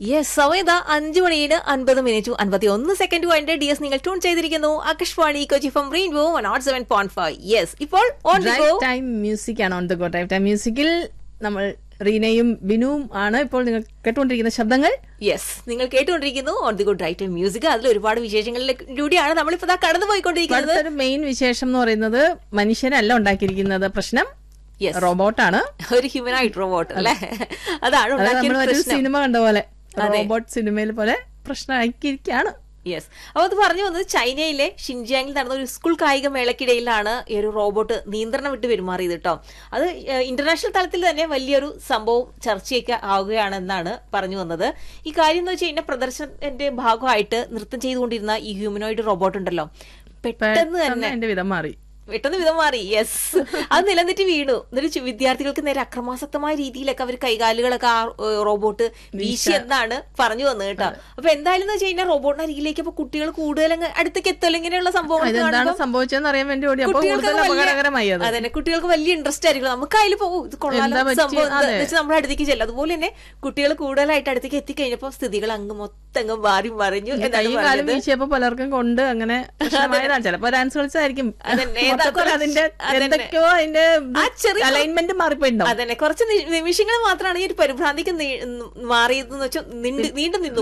Yes സമയത അഞ്ചു മണിയുടെ അൻപത് minute അൻപത്തി ഒന്ന് സെക്കൻഡ് പോയിന്റ് ഡി എസ് നിങ്ങൾ ട്യൂൺ ചെയ്തിരിക്കുന്നു Akashvani Kochi from rainbow one nought seven point five yes ഇപ്പോൾ on the go drive time music ആണ് on the go drive time മ്യൂസിക്കിൽ നമ്മൾ റീനയും ബിനുവും ആണ് ഇപ്പോൾ നിങ്ങൾ കേട്ടുകൊണ്ടിരിക്കുന്ന ശബ്ദങ്ങൾ യെസ് നിങ്ങൾ കേട്ടുകൊണ്ടിരിക്കുന്നു on the good right music അതിൽ ഒരുപാട് വിശേഷങ്ങളിലൂടെയാണ് നമ്മളിപ്പോ ദാ കടന്നു പോയിക്കൊണ്ടിരിക്കുന്നത് അടുത്തൊരു മെയിൻ വിശേഷം എന്ന് പറയുന്നത് മനുഷ്യരല്ല ഉണ്ടാക്കിയിരിക്കുന്നത് പ്രശ്നം യെസ് റോബോട്ടാണ് ഒരു ഹ്യൂമനായിട്ട് റോബോട്ട് അല്ലേ അതാണ് അത് ഉണ്ടാക്കിയ നമ്മൾ ഒരു പ്രശ്നം സിനിമ കണ്ട പോലെ റോബോട്ട് സിനിമയിൽ പോലെ പ്രശ്നമാക്കിയിരിക്കുകയാണ് യെസ് അപ്പോൾ അത് പറഞ്ഞു വന്നത് ചൈനയിലെ ഷിൻജിയാങ്ങിൽ നടന്ന ഒരു സ്കൂൾ കായിക മേളക്കിടയിലാണ് ഈ ഒരു റോബോട്ട് നിയന്ത്രണം വിട്ട് പെരുമാറിയത് കേട്ടോ അത് ഇന്റർനാഷണൽ തലത്തിൽ തന്നെ വലിയൊരു സംഭവം ചർച്ചയൊക്കെ ആവുകയാണെന്നാണ് പറഞ്ഞു വന്നത് ഈ കാര്യം എന്ന് വെച്ച് കഴിഞ്ഞാൽ പ്രദർശനത്തിന്റെ ഭാഗമായിട്ട് നൃത്തം ചെയ്തുകൊണ്ടിരുന്ന ഈ ഹ്യൂമനോയിഡ് റോബോട്ട് ഉണ്ടല്ലോ പെട്ടെന്ന് തന്നെ എന്റെ വിധം മാറി പെട്ടെന്ന് വിധം മാറി യെസ് അത് നിലനിട്ട് വീണു എന്നിട്ട് ചു- വിദ്യാർത്ഥികൾക്ക് നേരെ അക്രമാസക്തമായ രീതിയിലൊക്കെ അവർ കൈകാലുകളൊക്കെ ആ ഏഹ്, റോബോട്ട് വീശി എന്നാണ് പറഞ്ഞു വന്നത് കേട്ടോ അപ്പൊ എന്തായാലും എന്ന് വെച്ച് കഴിഞ്ഞാൽ റോബോട്ടിന്റെ അരികിലേക്ക് അപ്പൊ കുട്ടികൾ കൂടുതൽ അങ്ങ് അടുത്തേക്ക് എത്തല്ലോ ഇങ്ങനെയുള്ള സംഭവങ്ങൾ ഇതെന്താണ് സംഭവിച്ചതെന്ന് അറിയാൻ വേണ്ടി ഓടി അപ്പൊ കുട്ടികൾക്ക് കൂടുതൽ വലിയ- അപകടകരമായി അത് അതന്നെ കുട്ടികൾക്ക് വലിയ ഇൻട്രസ്റ്റ് ആയിരിക്കും നമുക്ക് അതിൽ പോകും ഇത് കൊള്ളാലോ എന്താ പറ്റി? സംഭവം എന്താ അതെ. എന്ന് വെച്ച് നമ്മുടെ അടുത്തേക്ക് ചെല്ലും അതുപോലെ തന്നെ കുട്ടികൾ കൂടുതലായിട്ട് അടുത്തേക്ക് എത്തിക്കഴിഞ്ഞപ്പോ സ്ഥിതികൾ അങ്ങ് മൊത്തം അങ്ങ് മാറി മറിഞ്ഞു എന്നാണ് കൈയും കാലും പറയുന്നത് വീശിയപ്പോ പലർക്കും കൊണ്ട് അങ്ങനെ പ്രശ്നമായതാണ് ചിലപ്പോ ഡാൻസ് കളിച്ചതായിരിക്കും അതന്നെ, ഏതാ മൊത്തത്തിൽ കുറച്ച് അതിന്റെ അതന്നെ. എന്തൊക്കെയോ അതിന്റെ ആ ചെറിയ അലൈൻമെന്റ് മാറിപ്പോയിണ്ടാവും അതന്നെ കുറച്ച് നി- നിമിഷങ്ങൾ മാത്രമാണ് ഈ ഒരു പരിഭ്രാന്തിക്ക് നീ- മാറിയതെന്ന് വെച്ചാൽ നീണ്ടു നീണ്ടു നിന്നു